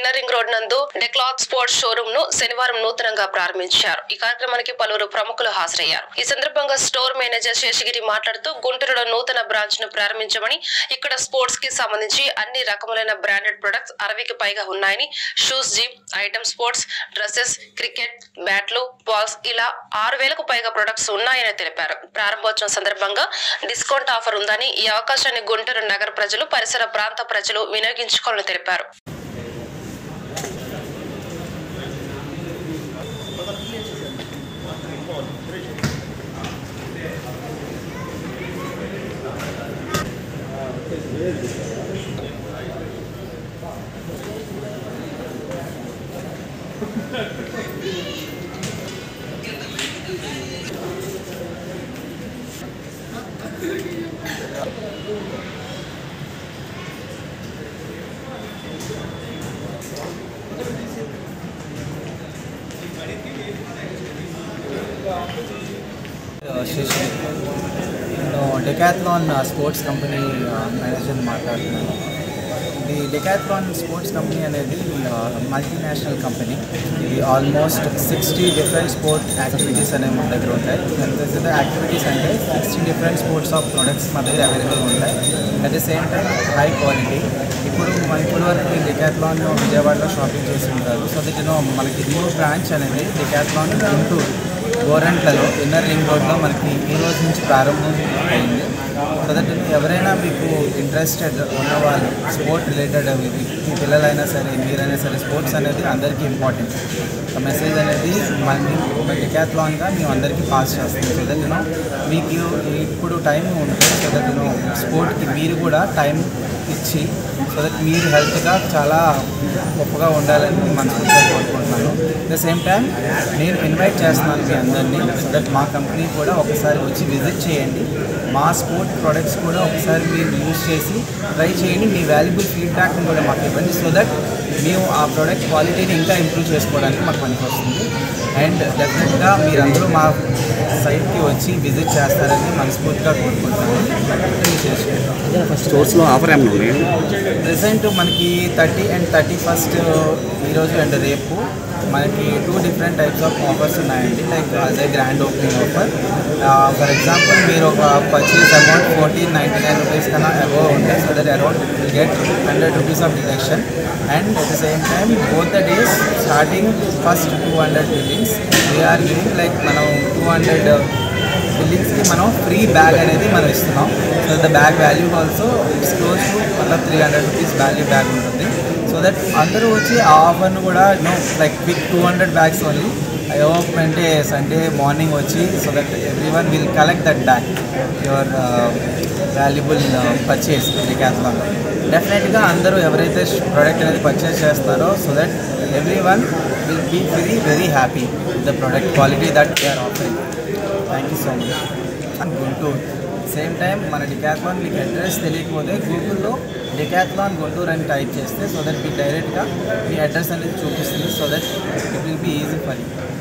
inner ring road నందు డెక్లాత్ sports showroom ను శనివారం నూతనంగా ప్రారంభించారు ఈ కార్యక్రమానికి పలువురు ప్రముఖులు హాజరయ్యారు ఈ సందర్భంగా స్టోర్ మేనేజర్ శేషగిరి మాట్లాడుతూ గుంటూరులో నూతన బ్రాంచ్ ను ప్రారంభించమని ఇక్కడ స్పోర్ట్స్ కి సంబంధించి అన్ని రకములైన బ్రాండెడ్ ప్రొడక్ట్స్ అరవైకి పైగా ఉన్నాయని shoes gym item sports dresses cricket బ్యాట్లు బాల్స్ ఇలా ఆరు వేలకు పైగా ప్రొడక్ట్స్ ఉన్నాయని తెలిపారు ప్రారంభోత్సవం సందర్భంగా డిస్కౌంట్ ఆఫర్ ఉందని ఈ అవకాశాన్ని గుంటూరు నగర ప్రజలు పరిసర ప్రాంత ప్రజలు వినియోగించుకోవాలని తెలిపారు శశి నేను డెకాథ్లాన్ స్పోర్ట్స్ కంపెనీ మేనేజర్ మాట్లాడుతున్నాను ఇది డెకాథ్లాన్ స్పోర్ట్స్ కంపెనీ అనేది మల్టీనేషనల్ కంపెనీ ఇది almost sixty different sport activities అనేవి మన దగ్గర ఉంటాయి ఎంత యాక్టివిటీస్ అంటే sixty different sports of products మన దగ్గర అవైలబుల్ ఉంటాయి at the same time high quality ఇప్పుడు మన ఇప్పటి వరకు డెకాథ్లాన్ విజయవాడలో షాపింగ్ చేసి ఉంటారు సో దట్ యూనో మనకి న్యూ బ్రాంచ్ అనేది డెకాథ్లాన్ గుంటూరు గోరంట్లలో ఇన్నర్ రింగ్ రోడ్లో మనకి ఈ రోజు నుంచి ప్రారంభం అయింది సో దట్ ఎవరైనా మీకు ఇంట్రెస్టెడ్ ఉన్నవాళ్ళు స్పోర్ట్ రిలేటెడ్ మీ పిల్లలైనా సరే మీరైనా సరే స్పోర్ట్స్ అనేది అందరికీ ఇంపార్టెంట్ ఆ మెసేజ్ అనేది మన డికాథ్లాన్గా మేము అందరికీ పాస్ చేస్తాం సో దట్ యూనో మీకు ఇప్పుడు టైం ఉంటుంది సో దట్ యూనో స్పోర్ట్కి మీరు కూడా టైం ఇచ్చి సో దట్ మీరు హెల్త్గా చాలా గొప్పగా ఉండాలని మనస్ఫూర్తిగా కోరుకుంటున్నాను అట్ ద సేమ్ టైం నేను ఇన్వైట్ చేస్తున్నాను మీ అందరినీ సో దట్ మా కంపెనీ కూడా ఒకసారి వచ్చి విజిట్ చేయండి మా స్పోర్ట్ ప్రొడక్ట్స్ కూడా ఒకసారి మీరు యూజ్ చేసి ట్రై చేయండి మీ వాల్యుబుల్ ఫీడ్బ్యాక్ని కూడా మాకు ఇవ్వండి సో దట్ మేము ఆ ప్రోడక్ట్ క్వాలిటీని ఇంకా ఇంప్రూవ్ చేసుకోవడానికి మాకు పనికి వస్తుంది అండ్ డెఫినెట్గా మీరందరూ మా సైట్కి వచ్చి విజిట్ చేస్తారని మనస్ఫూర్తిగా కోరుకుంటున్నాను చేసుకుంటాం స్టోర్స్లో ఆఫర్ ఏమైనా ఉన్నాయి ప్రెసెంట్ మనకి థర్టీ అండ్ థర్టీ ఫస్ట్ ఈరోజు అండ్ రేపు మనకి two different types of offers ఉన్నాయండి లైక్ అదే grand opening offer for example మీరు ఒక purchase amount fourteen ninety nine rupees కన్నా అబోవ్ ఉంటే so that around will get hundred rupees off deduction and at the same time both the days starting first two hundred billings we're giving like మనం two hundred బిల్డింగ్స్కి మనం free bag అనేది మనం ఇస్తున్నాం so the bag value also it's close to మళ్ళీ three hundred rupees value bag ఉంటుంది so that అందరూ వచ్చి ఆ ఆఫర్ను కూడా no like quick two hundred bags only I hope అంటే సండే మార్నింగ్ వచ్చి so that everyone will collect that bag your valuable purchase Decathlon డెఫినెట్గా అందరూ ఎవరైతే ప్రోడక్ట్ అనేది పర్చేస్ చేస్తారో so that everyone will be very very happy with the product quality that we are offering thank you so much and Guntur same time మన Decathlon మీకు address తెలియకపోతే గూగుల్లో Decathlon Guntur అని టైప్ చేస్తే సో దట్ మీకు డైరెక్ట్గా మీ అడ్రస్ అనేది చూపిస్తుంది so that it will be easy for you